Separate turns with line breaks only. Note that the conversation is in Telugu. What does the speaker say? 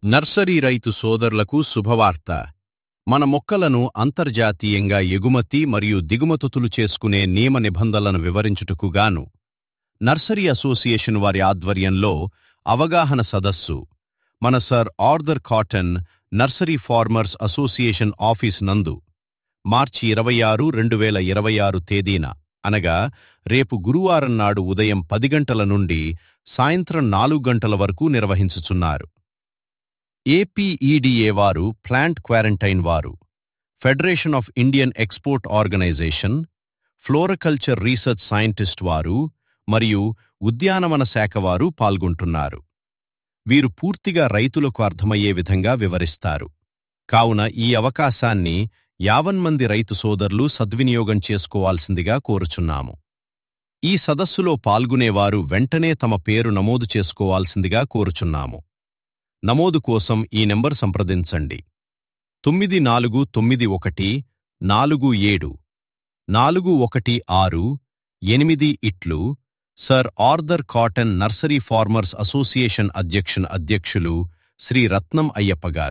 నర్సరీ రైతు సోదరులకు శుభవార్త మన మొక్కలను అంతర్జాతీయంగా ఎగుమతి మరియు దిగుమతులు చేసుకునే నియమ నిబంధనలను వివరించుటకుగాను నర్సరీ అసోసియేషన్ వారి ఆధ్వర్యంలో అవగాహన సదస్సు మన sir Arthur Cotton nursery farmers association office నందు మార్చి ఇరవై ఆరు రెండు వేల ఇరవై ఆరు తేదీన అనగా రేపు గురువారం నాడు ఉదయం పది గంటల నుండి సాయంత్రం నాలుగు గంటల వరకు నిర్వహించుచున్నారు ఏపీఈడిఏ వారు ప్లాంట్ క్వారంటైన్ వారు federation of Indian export organisation floriculture research scientist వారు మరియు ఉద్యానవన శాఖ వారు పాల్గొంటున్నారు వీరు పూర్తిగా రైతులకు అర్థమయ్యే విధంగా వివరిస్తారు కావున ఈ అవకాశాన్ని యావన్మంది రైతు సోదరులు సద్వినియోగం చేసుకోవాల్సిందిగా కోరుచున్నాము ఈ సదస్సులో పాల్గొనేవారు వెంటనే తమ పేరు నమోదు చేసుకోవాల్సిందిగా కోరుచున్నాము నమోదు కోసం ఈ నెంబర్ సంప్రదించండి తొమ్మిది నాలుగు తొమ్మిది ఒకటి నాలుగు ఏడు నాలుగు ఒకటి ఆరు ఎనిమిది ఇట్లు sir Arthur Cotton nursery farmers association అధ్యక్షన్ అధ్యక్షులు శ్రీ రత్నం అయ్యప్ప గారు